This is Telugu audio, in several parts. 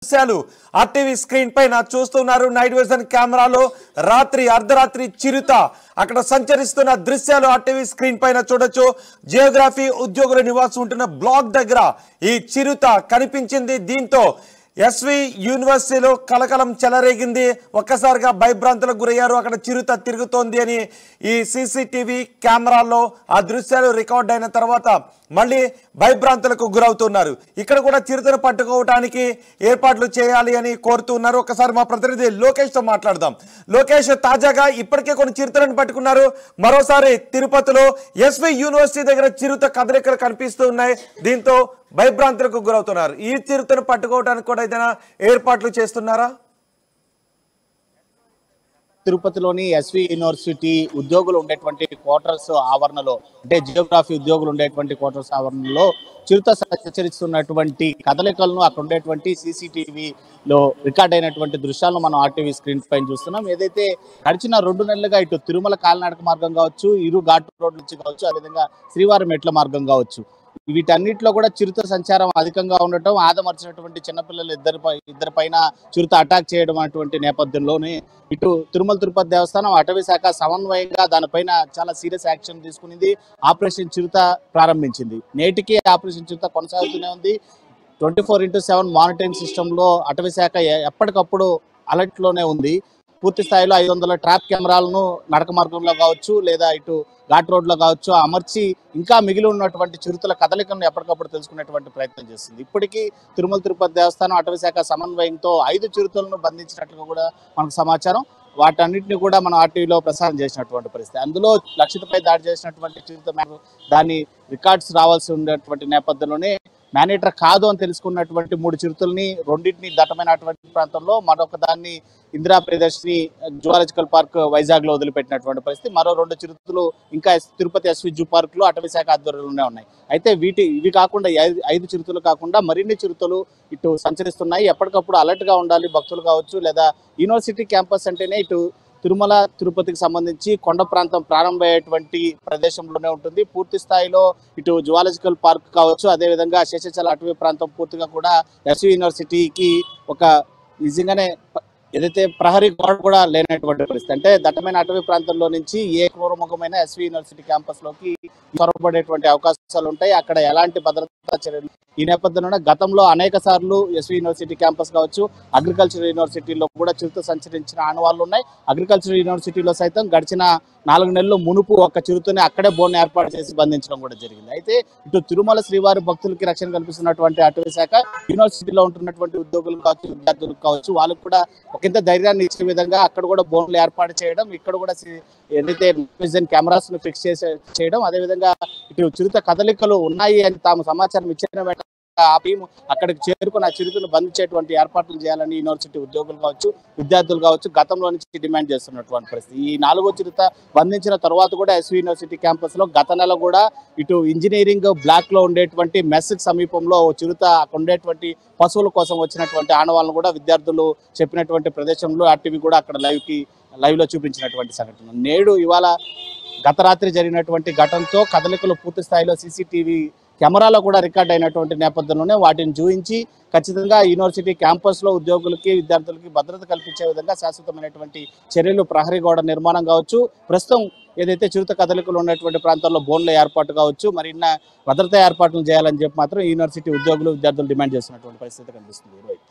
దృశ్యాలు ఆర్టీవీ స్క్రీన్ పైన చూస్తున్నారు నైట్ విజన్ కెమెరాలో రాత్రి అర్ధరాత్రి చిరుత అక్కడ సంచరిస్తున్న దృశ్యాలు ఆర్టీవీ స్క్రీన్ పైన చూడొచ్చు జియోగ్రఫీ ఉద్యోగుల నివాసం ఉంటున్న బ్లాక్ దగ్గర ఈ చిరుత కనిపించింది దీంతో ఎస్వి యూనివర్సిటీలో కలకలం చెలరేగింది ఒక్కసారిగా భయభ్రాంతులకు గురయ్యారు అక్కడ చిరుత తిరుగుతోంది అని ఈ సీసీటీవీ కెమెరాల్లో ఆ దృశ్యాలు రికార్డ్ అయిన తర్వాత మళ్ళీ భయభ్రాంతులకు గురవుతున్నారు ఇక్కడ కూడా చిరుతను పట్టుకోవటానికి ఏర్పాట్లు చేయాలి అని కోరుతున్నారు ఒకసారి మా ప్రతినిధి లోకేష్తో మాట్లాడదాం లోకేష్ తాజాగా ఇప్పటికే కొన్ని చిరుతలను పట్టుకున్నారు మరోసారి తిరుపతిలో ఎస్వి యూనివర్సిటీ దగ్గర చిరుత కదలికలు కనిపిస్తూ ఉన్నాయి దీంతో భయభ్రాంతులకు గురవుతున్నారు ఈ చిరుతను పట్టుకోవడానికి కూడా ఏదైనా ఏర్పాట్లు చేస్తున్నారా తిరుపతిలోని ఎస్వి యూనివర్సిటీ ఉద్యోగులు ఉండేటువంటి క్వార్టర్స్ ఆవరణలో అంటే జియోగ్రఫీ ఉద్యోగులు ఉండేటువంటి క్వార్టర్స్ ఆవరణలో చిరుత సంచరిస్తున్నటువంటి కదలికలను అక్కడ ఉండేటువంటి సీసీటీవీలో రికార్డ్ అయినటువంటి దృశ్యాలను మనం ఆర్టీవీ స్క్రీన్ పైన చూస్తున్నాం ఏదైతే గడిచిన రెండు నెలలుగా ఇటు తిరుమల కాలినడక మార్గం కావచ్చు ఇరు ఘాట్ రోడ్ నుంచి కావచ్చు అదేవిధంగా శ్రీవారి మెట్ల మార్గం కావచ్చు వీటన్నిటిలో కూడా చిరుత సంచారం అధికంగా ఉండటం ఆదమర్చినటువంటి చిన్నపిల్లలు ఇద్దరి పై- ఇద్దరి పైన చిరుత అటాక్ చేయడం అటువంటి నేపథ్యంలోనే ఇటు తిరుమల తిరుపతి దేవస్థానం అటవీ శాఖ సమన్వయంగా దానిపైన చాలా సీరియస్ యాక్షన్ తీసుకునింది ఆపరేషన్ చిరుత ప్రారంభించింది నేటికి ఆపరేషన్ చిరుత కొనసాగుతూనే ఉంది twenty four into seven monitoring సిస్టంలో అటవీ శాఖ ఎ- ఎప్పటికప్పుడు alert లోనే ఉంది పూర్తి స్థాయిలో ఐదు వందల ట్రాప్ కెమెరాలను నడక మార్గంలో కావచ్చు లేదా ఇటు ఘాట్ రోడ్లో కావచ్చు అమర్చి ఇంకా మిగిలి ఉన్నటువంటి చిరుతల కదలికలను ఎప్పటికప్పుడు తెలుసుకునేటువంటి ప్రయత్నం చేస్తుంది ఇప్పటికీ తిరుమల తిరుపతి దేవస్థానం అటవీ శాఖ సమన్వయంతో ఐదు చిరుతలను బంధించినట్లుగా కూడా మనకు సమాచారం వాటన్నిటిని కూడా మనం ఆర్టీవీలో ప్రసారం చేసినటువంటి పరిస్థితి అందులో లక్షితపై దాడి చేసినటువంటి చిరుత మేరకు దాని రికార్డ్స్ రావాల్సి ఉన్నటువంటి నేపథ్యంలోనే మేనేటర్ కాదు అని తెలుసుకున్నటువంటి మూడు చిరుతల్ని రెండింటిని దట్టమైనటువంటి ప్రాంతంలో మరొక దాన్ని ఇందిరా ప్రియదర్శిని జువాలజికల్ పార్క్ వైజాగ్ లో వదిలిపెట్టినటువంటి పరిస్థితి మరో రెండు చిరుతలు ఇంకా ఎస్- తిరుపతి ఎస్వి జూ పార్క్ లో అటవీ శాఖ ఆధ్వర్యంలోనే ఉన్నాయి అయితే వీటి ఇవి కాకుండా ఈ ఐదు ఐదు చిరుతలు కాకుండా మరిన్ని చిరుతలు ఇటు సంచరిస్తున్నాయి ఎప్పటికప్పుడు అలర్ట్ గా ఉండాలి భక్తులు కావచ్చు లేదా యూనివర్సిటీ క్యాంపస్ అంటేనే ఇటు తిరుమల తిరుపతికి సంబంధించి కొండ ప్రాంతం ప్రారంభమయ్యేటువంటి ప్రదేశంలోనే ఉంటుంది పూర్తి స్థాయిలో ఇటు జువాలజికల్ పార్క్ కావచ్చు అదేవిధంగా శేషాచల అటవీ ప్రాంతం పూర్తిగా కూడా ఎస్వి యూనివర్సిటీకి ఒక నిజంగానే ప- ఏదైతే ప్రహరీ గోడ కూడా లేనటువంటి పరిస్థితి అంటే దట్టమైన అటవీ ప్రాంతంలో నుంచి ఏ క్రూరముఖమైన ఎస్వి యూనివర్సిటీ క్యాంపస్ లోకి చొరబడేటువంటి అవకాశాలు ఉంటాయి అక్కడ ఎలాంటి భద్రతా చర్యలు ఈ నేపథ్యంలోనే గతంలో అనేక సార్లు ఎస్వి యూనివర్సిటీ క్యాంపస్ కావచ్చు అగ్రికల్చర్ యూనివర్సిటీలో కూడా చిరుత సంచరించిన ఆనవాళ్లు ఉన్నాయి అగ్రికల్చర్ యూనివర్సిటీలో సైతం గడిచిన నాలుగు నెలలు మునుపు ఒక చిరుతని అక్కడే బోన్ ఏర్పాటు చేసి బంధించడం కూడా జరిగింది అయితే ఇటు తిరుమల శ్రీవారి భక్తులకి రక్షణ కల్పిస్తున్నటువంటి అటవీ శాఖ యూనివర్సిటీలో ఉంటున్నటువంటి ఉద్యోగులు కావచ్చు విద్యార్థులకు కావచ్చు వాళ్ళకు కూడా ఒకంత ధైర్యాన్ని ఇచ్చే విధంగా అక్కడ కూడా బోన్లు ఏర్పాటు చేయడం ఇక్కడ కూడా సి- ఏదైతే విజన్ కెమెరాస్ ను ఫిక్స్ చేసే చేయడం అదేవిధంగా ఇటు చిరుత కదలికలు ఉన్నాయి అని తాము సమాచారం ఇచ్చిన వెంటనే ఆ టీం అక్కడికి చేరుకుని ఆ చిరుతను బంధించేటువంటి ఏర్పాట్లు చేయాలని యూనివర్సిటీ ఉద్యోగులు కావచ్చు విద్యార్థులు కావచ్చు గతంలో నుంచి డిమాండ్ చేస్తున్నటువంటి పరిస్థితి ఈ నాలుగో చిరుత బంధించిన తర్వాత కూడా ఎస్వి యూనివర్సిటీ క్యాంపస్ లో గత నెల కూడా ఇటు ఇంజనీరింగ్ బ్లాక్ లో ఉండేటువంటి మెస్ సమీపంలో ఓ చిరుత అక్కడ ఉండేటువంటి పశువుల కోసం వచ్చినటువంటి ఆనవాళ్ళను కూడా విద్యార్థులు చెప్పినటువంటి ప్రదేశంలో ఆర్టీవీ కూడా అక్కడ లైవ్ కి లైవ్ లో చూపించినటువంటి సంఘటన నేడు ఇవాళ గత రాత్రి జరిగినటువంటి ఘటనతో కదలికలు పూర్తి స్థాయిలో సీసీటీవీ కెమెరాలో కూడా రికార్డ్ అయినటువంటి నేపథ్యంలోనే వాటిని చూపించి ఖచ్చితంగా యూనివర్సిటీ క్యాంపస్ లో ఉద్యోగులకి విద్యార్థులకి భద్రత కల్పించే విధంగా శాశ్వతమైనటువంటి చర్యలు ప్రహరీ గోడ నిర్మాణం కావచ్చు ప్రస్తుతం ఏదైతే చిరుత కదలికలు ఉన్నటువంటి ప్రాంతాల్లో బోన్ల ఏర్పాటు కావచ్చు మరిన్న భద్రతా ఏర్పాట్లు చేయాలని చెప్పి మాత్రం యూనివర్సిటీ ఉద్యోగులు విద్యార్థులు డిమాండ్ చేస్తున్నటువంటి పరిస్థితి కనిపిస్తుంది రోహిత్.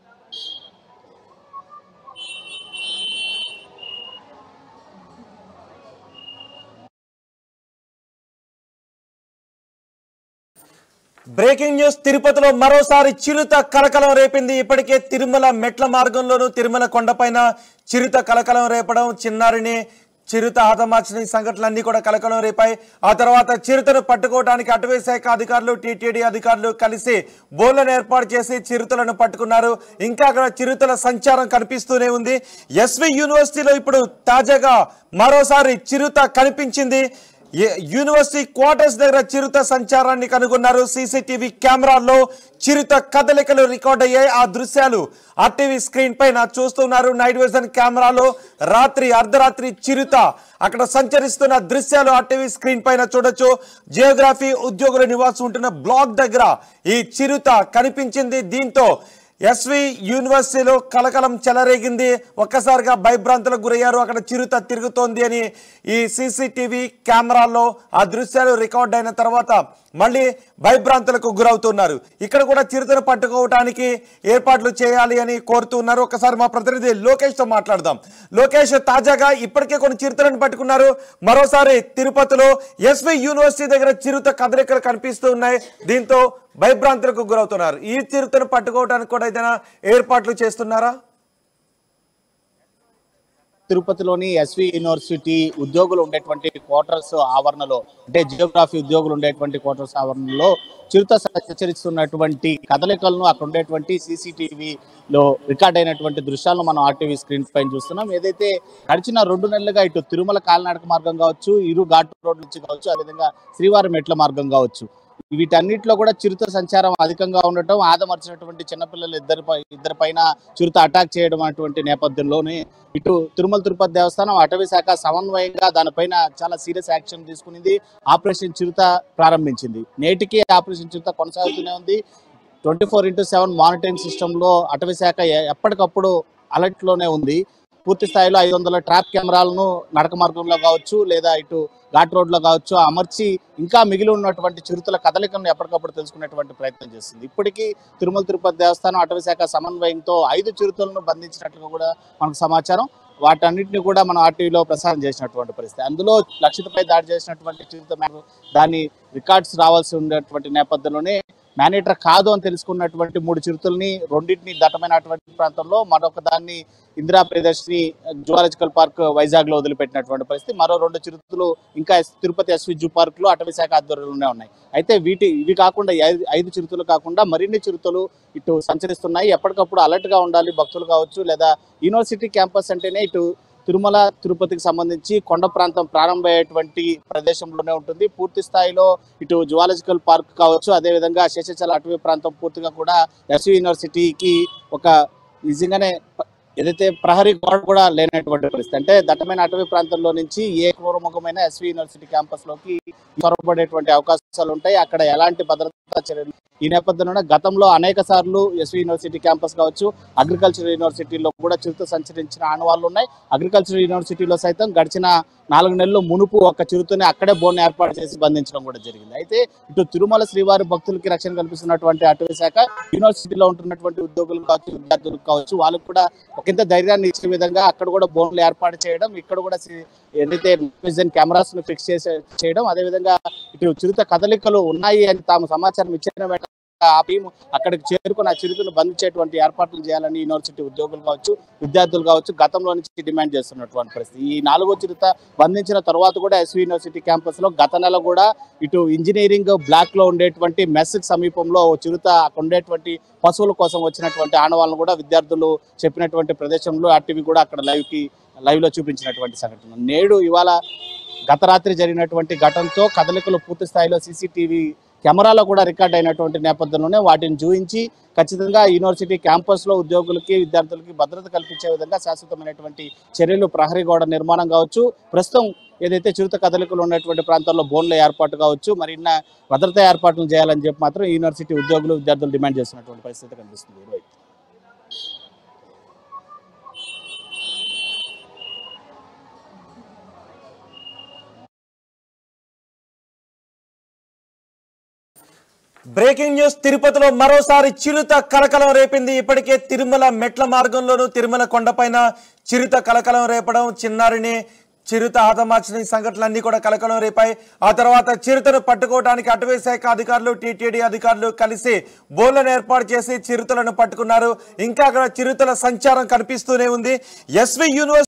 బ్రేకింగ్ న్యూస్ తిరుపతిలో మరోసారి చిరుత కలకలం రేపింది ఇప్పటికే తిరుమల మెట్ల మార్గంలోనూ తిరుమల కొండపైన చిరుత కలకలం రేపడం చిన్నారిని చిరుత హతమార్చిన ఈ సంఘటనలన్నీ కూడా కలకలం రేపాయి ఆ తర్వాత చిరుతను పట్టుకోవడానికి అటవీ శాఖ అధికారులు టీటీడీ అధికారులు కలిసి బోర్లను ఏర్పాటు చేసి చిరుతలను పట్టుకున్నారు ఇంకా అక్కడ చిరుతల సంచారం కనిపిస్తూనే ఉంది ఎస్వి యూనివర్సిటీలో ఇప్పుడు తాజాగా మరోసారి చిరుత కనిపించింది ఏ- యూనివర్సిటీ క్వార్టర్స్ దగ్గర చిరుత సంచారాన్ని కనుగొన్నారు సీసీటీవీ కెమెరాల్లో చిరుత కదలికలు రికార్డ్ అయ్యాయి ఆ దృశ్యాలు ఆర్టీవీ స్క్రీన్ పైన చూస్తున్నారు నైట్ విజన్ కెమెరాలో రాత్రి అర్ధరాత్రి చిరుత అక్కడ సంచరిస్తున్న దృశ్యాలు ఆర్టీవీ స్క్రీన్ పైన చూడొచ్చు జియోగ్రఫీ ఉద్యోగుల నివాసం ఉంటున్న బ్లాక్ దగ్గర ఈ చిరుత కనిపించింది దీంతో ఎస్వి యూనివర్సిటీలో కలకలం చెలరేగింది ఒక్కసారిగా భయభ్రాంతులకు గురయ్యారు అక్కడ చిరుత తిరుగుతోంది అని ఈ సీసీటీవీ కెమెరాల్లో ఆ దృశ్యాలు రికార్డ్ అయిన తర్వాత మళ్ళీ భయభ్రాంతులకు గురవుతున్నారు ఇక్కడ కూడా చిరుతను పట్టుకోవటానికి ఏర్పాట్లు చేయాలి అని కోరుతున్నారు ఒకసారి మా ప్రతినిధి లోకేష్తో మాట్లాడదాం లోకేష్ తాజాగా ఇప్పటికే కొన్ని చిరుతలను పట్టుకున్నారు మరోసారి తిరుపతిలో ఎస్వి యూనివర్సిటీ దగ్గర చిరుత కదలికలు కనిపిస్తూ ఉన్నాయి దీంతో భయభ్రాంతులకు గురవుతున్నారు ఈ చిరుతను పట్టుకోవడానికి కూడా ఏదైనా ఏర్పాట్లు చేస్తున్నారా తిరుపతిలోని ఎస్వి యూనివర్సిటీ ఉద్యోగులు ఉండేటువంటి క్వార్టర్స్ ఆవరణలో అంటే జియోగ్రఫీ ఉద్యోగులు ఉండేటువంటి క్వార్టర్స్ ఆవరణలో చిరుత సంచరిస్తున్నటువంటి కదలికలను అక్కడ ఉండేటువంటి సీసీటీవీలో రికార్డ్ అయినటువంటి దృశ్యాలను మనం ఆర్టీవీ స్క్రీన్ పైన చూస్తున్నాం ఏదైతే గడిచిన రెండు నెలలుగా ఇటు తిరుమల కాలినడక మార్గం కావచ్చు ఇరు ఘాట్ రోడ్ నుంచి కావచ్చు అదేవిధంగా శ్రీవారి మెట్ల మార్గం కావచ్చు వీటన్నిటిలో కూడా చిరుత సంచారం అధికంగా ఉండటం ఆదమర్చినటువంటి చిన్నపిల్లలు ఇద్దరి పై- ఇద్దరి పైన చిరుత అటాక్ చేయడం అటువంటి నేపథ్యంలోనే ఇటు తిరుమల తిరుపతి దేవస్థానం అటవీ శాఖ సమన్వయంగా దానిపైన చాలా సీరియస్ యాక్షన్ తీసుకునింది ఆపరేషన్ చిరుత ప్రారంభించింది నేటికి ఆపరేషన్ చిరుత కొనసాగుతూనే ఉంది twenty four into seven monitoring సిస్టంలో అటవీ శాఖ ఎ- ఎప్పటికప్పుడు alert లోనే ఉంది పూర్తి స్థాయిలో ఐదు వందల ట్రాప్ కెమెరాలను నడక మార్గంలో కావచ్చు లేదా ఇటు ఘాట్ రోడ్లో కావచ్చు అమర్చి ఇంకా మిగిలి ఉన్నటువంటి చిరుతల కదలికలను ఎప్పటికప్పుడు తెలుసుకునేటువంటి ప్రయత్నం చేస్తుంది ఇప్పటికీ తిరుమల తిరుపతి దేవస్థానం అటవీ శాఖ సమన్వయంతో ఐదు చిరుతలను బంధించినట్లుగా కూడా మనకు సమాచారం వాటన్నిటిని కూడా మనం ఆర్టీవీలో ప్రసారం చేసినటువంటి పరిస్థితి అందులో లక్షితపై దాడి చేసినటువంటి చిరుత మేరకు దాని రికార్డ్స్ రావాల్సి ఉండేటువంటి నేపథ్యంలోనే మేనేటర్ కాదు అని తెలుసుకున్నటువంటి మూడు చిరుతల్ని రెండింటిని దట్టమైనటువంటి ప్రాంతంలో మరొక దాన్ని ఇందిరా ప్రియదర్శిని జువాలజికల్ పార్క్ వైజాగ్ లో వదిలిపెట్టినటువంటి పరిస్థితి మరో రెండు చిరుతలు ఇంకా ఎస్- తిరుపతి ఎస్వి జూ పార్క్ లో అటవీ శాఖ ఆధ్వర్యంలోనే ఉన్నాయి అయితే వీటి ఇవి కాకుండా ఈ ఐదు ఐదు చిరుతలు కాకుండా మరిన్ని చిరుతలు ఇటు సంచరిస్తున్నాయి ఎప్పటికప్పుడు అలర్ట్ గా ఉండాలి భక్తులు కావచ్చు లేదా యూనివర్సిటీ క్యాంపస్ అంటేనే ఇటు తిరుమల తిరుపతికి సంబంధించి కొండ ప్రాంతం ప్రారంభమయ్యేటువంటి ప్రదేశంలోనే ఉంటుంది పూర్తి స్థాయిలో ఇటు జువాలజికల్ పార్క్ కావచ్చు అదేవిధంగా శేషాచల అటవీ ప్రాంతం పూర్తిగా కూడా ఎస్వి యూనివర్సిటీకి ఒక నిజంగానే ప- ఏదైతే ప్రహరీ గోడ కూడా లేనటువంటి పరిస్థితి అంటే దట్టమైన అటవీ ప్రాంతంలో నుంచి ఏ క్రూరముఖమైన ఎస్వి యూనివర్సిటీ క్యాంపస్ లోకి చొరబడేటువంటి అవకాశాలు ఉంటాయి అక్కడ ఎలాంటి భద్రతా చర్యలు ఈ నేపథ్యంలోనే గతంలో అనేక సార్లు ఎస్వి యూనివర్సిటీ క్యాంపస్ కావచ్చు అగ్రికల్చర్ యూనివర్సిటీలో కూడా చిరుత సంచరించిన ఆనవాళ్ళు ఉన్నాయి అగ్రికల్చర్ యూనివర్సిటీలో సైతం గడిచిన నాలుగు నెలలు మునుపు ఒక చిరుతని అక్కడే బోన్ ఏర్పాటు చేసి బంధించడం కూడా జరిగింది అయితే ఇటు తిరుమల శ్రీవారి భక్తులకి రక్షణ కల్పిస్తున్నటువంటి అటవీ శాఖ యూనివర్సిటీలో ఉంటున్నటువంటి ఉద్యోగులు కావచ్చు విద్యార్థులకు కావచ్చు వాళ్ళకు కూడా ఒకంత ధైర్యాన్ని ఇచ్చే విధంగా అక్కడ కూడా బోన్లు ఏర్పాటు చేయడం ఇక్కడ కూడా సి- ఏదైతే విజన్ కెమెరాస్ ను ఫిక్స్ చేసే చేయడం అదేవిధంగా ఇటు చిరుత కదలికలు ఉన్నాయి అని తాము సమాచారం ఇచ్చిన వెంటనే ఆ టీం అక్కడికి చేరుకుని ఆ చిరుతను బంధించేటువంటి ఏర్పాట్లు చేయాలని యూనివర్సిటీ ఉద్యోగులు కావచ్చు విద్యార్థులు కావచ్చు గతంలో నుంచి డిమాండ్ చేస్తున్నటువంటి పరిస్థితి ఈ నాలుగో చిరుత బంధించిన తర్వాత కూడా ఎస్వి యూనివర్సిటీ క్యాంపస్ లో గత నెల కూడా ఇటు ఇంజనీరింగ్ బ్లాక్ లో ఉండేటువంటి మెస్ సమీపంలో ఓ చిరుత అక్కడ ఉండేటువంటి పశువుల కోసం వచ్చినటువంటి ఆనవాళ్ళను కూడా విద్యార్థులు చెప్పినటువంటి ప్రదేశంలో ఆర్టీవీ కూడా అక్కడ లైవ్ కి లైవ్ లో చూపించినటువంటి సంఘటన నేడు ఇవాళ గత రాత్రి జరిగినటువంటి ఘటనతో కదలికలు పూర్తి స్థాయిలో సీసీటీవీ కెమెరాలో కూడా రికార్డ్ అయినటువంటి నేపథ్యంలోనే వాటిని చూపించి ఖచ్చితంగా యూనివర్సిటీ క్యాంపస్ లో ఉద్యోగులకి విద్యార్థులకి భద్రత కల్పించే విధంగా శాశ్వతమైనటువంటి చర్యలు ప్రహరీ గోడ నిర్మాణం కావచ్చు ప్రస్తుతం ఏదైతే చిరుత కదలికలు ఉన్నటువంటి ప్రాంతాల్లో బోన్ల ఏర్పాటు కావచ్చు మరిన్న భద్రతా ఏర్పాట్లు చేయాలని చెప్పి మాత్రం యూనివర్సిటీ ఉద్యోగులు విద్యార్థులు డిమాండ్ చేస్తున్నటువంటి పరిస్థితి కనిపిస్తుంది రోహిత్. బ్రేకింగ్ న్యూస్ తిరుపతిలో మరోసారి చిరుత కలకలం రేపింది ఇప్పటికే తిరుమల మెట్ల మార్గంలోనూ తిరుమల కొండపైన చిరుత కలకలం రేపడం చిన్నారిని చిరుత హతమార్చిన ఈ సంఘటనలన్నీ కూడా కలకలం రేపాయి ఆ తర్వాత చిరుతను పట్టుకోవడానికి అటవీ శాఖ అధికారులు టీటీడీ అధికారులు కలిసి బోన్లను ఏర్పాటు చేసి చిరుతలను పట్టుకున్నారు ఇంకా అక్కడ చిరుతల సంచారం కనిపిస్తూనే ఉంది ఎస్వి యూనివర్సిటీ